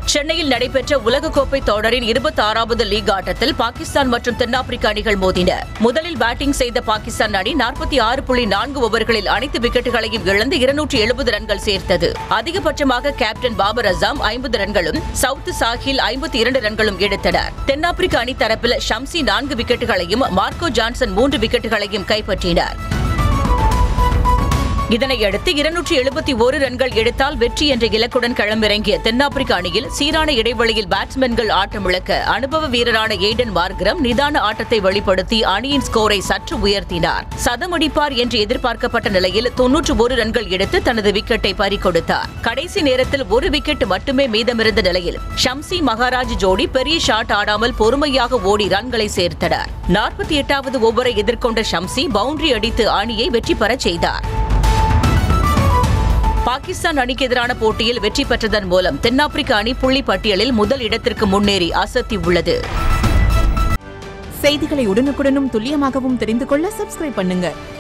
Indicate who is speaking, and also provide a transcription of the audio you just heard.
Speaker 1: சென்னையில் நடைபெற்ற உலகக்கோப்பை தொடரின் இருபத்தி ஆறாவது லீக் ஆட்டத்தில் பாகிஸ்தான் மற்றும் தென்னாப்பிரிக்க அணிகள் மோதின முதலில் பேட்டிங் செய்த பாகிஸ்தான் அணி நாற்பத்தி ஆறு புள்ளி நான்கு ஓவர்களில் அனைத்து விக்கெட்டுகளையும் இழந்து இருநூற்றி எழுபது ரன்கள் சேர்த்தது அதிகபட்சமாக கேப்டன் பாபர் அசாம் ஐம்பது ரன்களும் சவுத் சாஹில் ஐம்பத்தி இரண்டு ரன்களும் எடுத்தனர் தென்னாப்பிரிக்க அணி தரப்பில் ஷம்சி நான்கு விக்கெட்டுகளையும் மார்க்கோ ஜான்சன் மூன்று விக்கெட்டுகளையும் கைப்பற்றினர் இதனையடுத்து இருநூற்றி எழுபத்தி ஒரு ரன்கள் எடுத்தால் வெற்றி என்ற இலக்குடன் களமிறங்கிய தென்னாப்பிரிக்க அணியில் சீரான இடைவெளியில் பேட்ஸ்மேன்கள் ஆட்டமிழக்க அனுபவ வீரரான ஏடன் மார்க்ரம் நிதான ஆட்டத்தை வெளிப்படுத்தி அணியின் ஸ்கோரை சற்று உயர்த்தினார் சதமடிப்பார் என்று எதிர்பார்க்கப்பட்ட நிலையில் தொன்னூற்று ஒரு ரன்கள் எடுத்து தனது விக்கெட்டை பறிகொடுத்தார் கடைசி நேரத்தில் ஒரு விக்கெட் மட்டுமே மீதமிருந்த நிலையில் ஷம்சி மகாராஜ் ஜோடி பெரிய ஷாட் ஆடாமல் பொறுமையாக ஓடி ரன்களை சேர்த்தனர் நாற்பத்தி எட்டாவது ஓவரை எதிர்கொண்ட ஷம்சி பவுண்டரி அடித்து அணியை வெற்றி பெறச் செய்தார் பாகிஸ்தான் அணிக்கு எதிரான போட்டியில் வெற்றி பெற்றதன் மூலம் தென்னாப்பிரிக்க அணி புள்ளி பட்டியலில் முதல் இடத்திற்கு முன்னேறி அசத்தி உள்ளது
Speaker 2: செய்திகளை உடனுக்குடனும் துல்லியமாகவும் தெரிந்து கொள்ள சப்ஸ்கிரைப் பண்ணுங்க